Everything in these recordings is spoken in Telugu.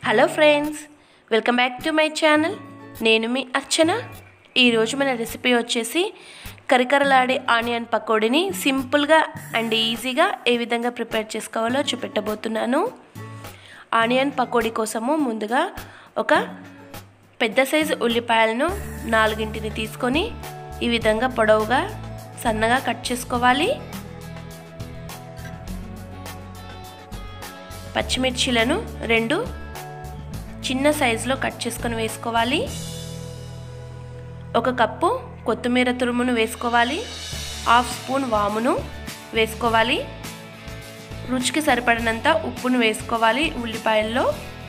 hello friends welcome back to my channel నేను మీ అర్చన ఈరోజు మన రెసిపీ వచ్చేసి కరికరలాడే ఆనియన్ పకోడీని సింపుల్గా అండ్ ఈజీగా ఏ విధంగా ప్రిపేర్ చేసుకోవాలో చూపెట్టబోతున్నాను ఆనియన్ పకోడీ కోసము ముందుగా ఒక పెద్ద సైజు ఉల్లిపాయలను నాలుగింటిని తీసుకొని ఈ విధంగా పొడవుగా సన్నగా కట్ చేసుకోవాలి పచ్చిమిర్చీలను రెండు చిన్న సైజులో కట్ చేసుకొని వేసుకోవాలి ఒక కప్పు కొత్తిమీర తురుమును వేసుకోవాలి హాఫ్ స్పూన్ వామును వేసుకోవాలి రుచికి సరిపడినంత ఉప్పును వేసుకోవాలి ఉల్లిపాయల్లో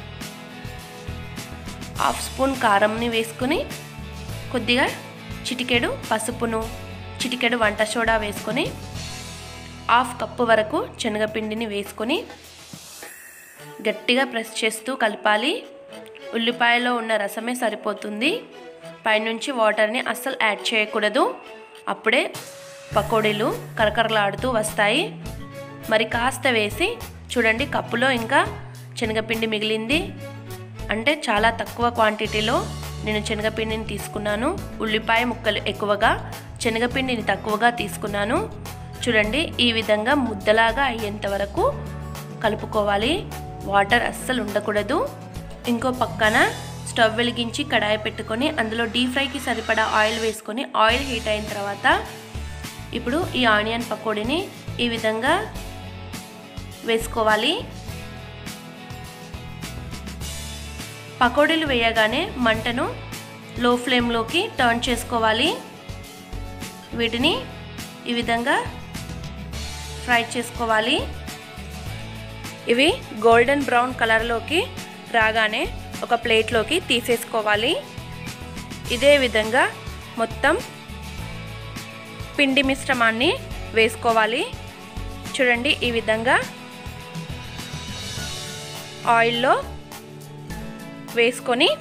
హాఫ్ స్పూన్ కారంని వేసుకొని కొద్దిగా చిటికెడు పసుపును చిటికెడు వంట సోడా వేసుకొని హాఫ్ కప్పు వరకు శనగపిండిని వేసుకొని గట్టిగా ప్రెస్ చేస్తూ కలపాలి ఉల్లిపాయలో ఉన్న రసమే సరిపోతుంది పైనుంచి వాటర్ని అస్సలు యాడ్ చేయకూడదు అప్పుడే పకోడీలు కరకరలాడుతూ వస్తాయి మరి కాస్త వేసి చూడండి కప్పులో ఇంకా శనగపిండి మిగిలింది అంటే చాలా తక్కువ క్వాంటిటీలో నేను శనగపిండిని తీసుకున్నాను ఉల్లిపాయ ముక్కలు ఎక్కువగా శనగపిండిని తక్కువగా తీసుకున్నాను చూడండి ఈ విధంగా ముద్దలాగా అయ్యేంత వరకు కలుపుకోవాలి వాటర్ అస్సలు ఉండకూడదు ఇంకో పక్కన స్టవ్ వెలిగించి కడాయి పెట్టుకొని అందులో డీప్ ఫ్రైకి సరిపడా ఆయిల్ వేసుకొని ఆయిల్ హీట్ అయిన తర్వాత ఇప్పుడు ఈ ఆనియన్ పకోడీని ఈ విధంగా వేసుకోవాలి పకోడీలు వేయగానే మంటను లో ఫ్లేమ్లోకి టర్న్ చేసుకోవాలి వీటిని ఈ విధంగా ఫ్రై చేసుకోవాలి ఇవి గోల్డెన్ బ్రౌన్ కలర్లోకి రాగానే ఒక ప్లేట్లోకి తీసేసుకోవాలి ఇదే విధంగా మొత్తం పిండి మిశ్రమాన్ని వేసుకోవాలి చూడండి ఈ విధంగా ఆయిల్లో వేసుకొని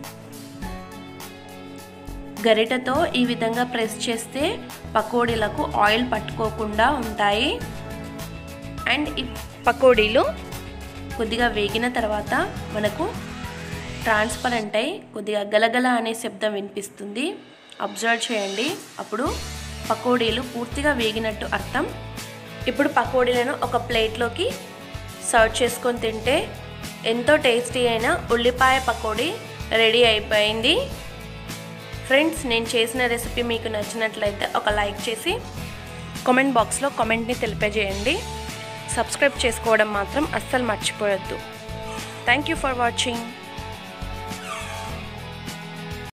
గరిటతో ఈ విధంగా ప్రెస్ చేస్తే పకోడీలకు ఆయిల్ పట్టుకోకుండా ఉంటాయి అండ్ ఈ పకోడీలు కొద్దిగా వేగిన తర్వాత మనకు ట్రాన్స్పరెంట్ అయి కొద్దిగా గలగల అనే శబ్దం వినిపిస్తుంది అబ్జర్వ్ చేయండి అప్పుడు పకోడీలు పూర్తిగా వేగినట్టు అర్థం ఇప్పుడు పకోడీలను ఒక ప్లేట్లోకి సర్వ్ చేసుకొని తింటే ఎంతో టేస్టీ అయిన ఉల్లిపాయ పకోడీ రెడీ అయిపోయింది ఫ్రెండ్స్ నేను చేసిన రెసిపీ మీకు నచ్చినట్లయితే ఒక లైక్ చేసి కామెంట్ బాక్స్లో కామెంట్ని తెలిపజేయండి సబ్స్క్రైబ్ చేసుకోవడం మాత్రం అస్సలు మర్చిపోవద్దు థ్యాంక్ యూ ఫర్ వాచింగ్